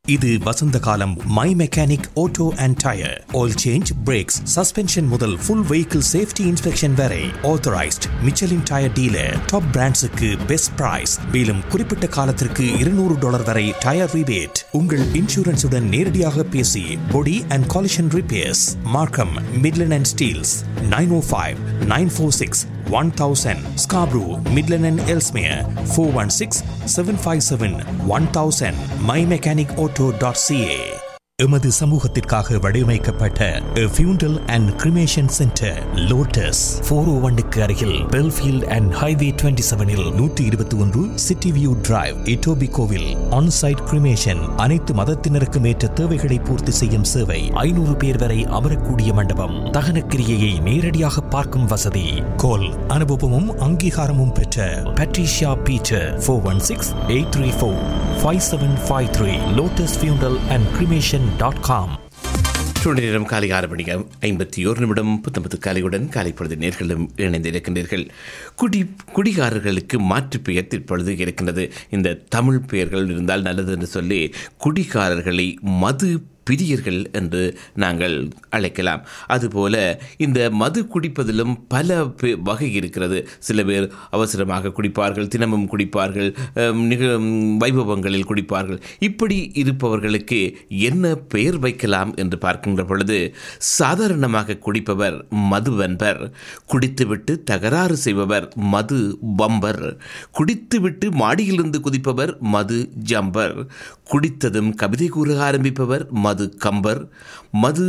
இது வசந்த காலம் my mechanic auto and tyre oil change brakes suspension முதல் ஃபுல் வெஹிக்கிள் சேஃப்டி இன்ஸ்பெக்ஷன் வரை authorised Michelin tyre dealer top பிராண்ட்ஸுக்கு பெஸ்ட் பிரைஸ் மேலும் குறிப்பிட்ட காலத்திற்கு இருநூறு டாலர் வரை டயர் ரிபேட் உங்கள் இன்சூரன்ஸுடன் நேரடியாக பேசி body and collision repairs Markham Midland and Steeles nine O five nine four six one thousand Scarborough Midland and Ellesmere four one six seven five seven one thousand my mechanic auto dot CA எமது சமூகத்திற்காக வடிவமைக்கப்பட்ட funeral and cremation centre Lotus four O ஒன்னுக்கு அருகில் Belfield and highway twenty செவனில் நூற்றி இருபத்தி ஒன்று city view drive இட்டோபி கோவில் ஆன்சைட் கிரிமேஷன் அனைத்து மதத்தினருக்கும் ஏற்ற தேவைகளை பூர்த்தி செய்யும் சேவை ஐநூறு பேர் வரை அமரக்கூடிய மண்டபம் தகன கிரியையை நேரடியாக பார்க்கும் வசதி கோல் அனுபவமும் அங்கீகாரமும் பெற்ற Patricia Peter four one six eight three four five seven five three lotus funeral and cremation dot com சுழி நேரம் காலை ஆறு மணி ஐம்பத்தி ஒரு நிமிடம் புத்தம்பத்து காலையுடன் காலை பொழுது நேர்களும் இணைந்திருக்கின்றீர்கள் குடி குடிகாரர்களுக்கு மாற்று பெயர் இப்பொழுது இருக்கின்றது இந்த தமிழ் பெயர்கள் இருந்தால் நல்லது என்று சொல்லி குடிகாரர்களை மது பிரியர்கள் என்று நாங்கள் அழைக்கலாம் அதுபோல இந்த மது குடிப்பதிலும் பல பே- வகை இருக்கிறது சில பேர் அவசரமாக குடிப்பார்கள் தினமும் குடிப்பார்கள் அம், நிக வைபவங்களில் குடிப்பார்கள் இப்படி இருப்பவர்களுக்கு என்ன பெயர் வைக்கலாம் என்று பார்க்கின்ற பொழுது சாதாரணமாக குடிப்பவர் மதுவன்பர் குடித்துவிட்டு தகராறு செய்பவர் மது பம்பர் குடித்துவிட்டு மாடியிலிருந்து குதிப்பவர் மது ஜம்பர் குடித்ததும் கவிதை கூற ஆரம்பிப்பவர் மது கம்பர் மது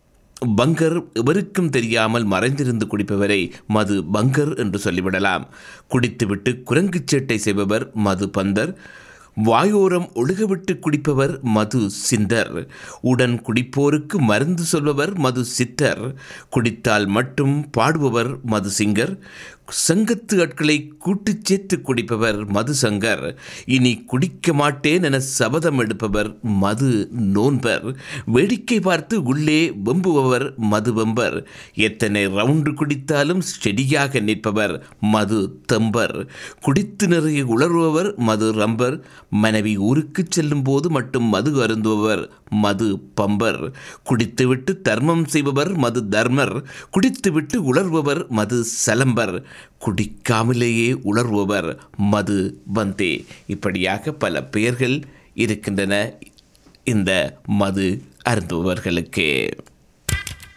பங்கர் எவருக்கும் தெரியாமல் மறைந்திருந்து குடிப்பவரை மது பங்கர் என்று சொல்லிவிடலாம் குடித்துவிட்டு குரங்குச் சேட்டை செய்பவர் மது பந்தர் வாயோரம் ஒழுகவிட்டு குடிப்பவர் மது சிந்தர் உடன் குடிப்போருக்கு மருந்து சொல்பவர் மது சித்தர் குடித்தால் மட்டும் பாடுபவர் மது சிங்கர் சங்கத்து ஆட்களை கூட்டுச் சேர்த்து குடிப்பவர் மது சங்கர் இனி குடிக்க மாட்டேன் என சபதம் எடுப்பவர் மது நோன்பர் வேடிக்கை பார்த்து உள்ளே வெம்புபவர் மது வெம்பர் எத்தனை ரவுண்டு குடித்தாலும் ஸ்டெடியாக நிற்பவர் மது தம்பர் குடித்து நிறைய உளறுபவர் மது ரம்பர் மனைவி ஊருக்கு செல்லும் போது மட்டும் மது அருந்துபவர் மது பம்பர் குடித்துவிட்டு தர்மம் செய்பவர் மது தர்மர் குடித்துவிட்டு உளர்பவர் மது சலம்பர் குடிக்காமலேயே உளர்பவர் மது பந்தே இப்படியாக பல பெயர்கள் இருக்கின்றன இந்த மது அருந்துபவர்களுக்கு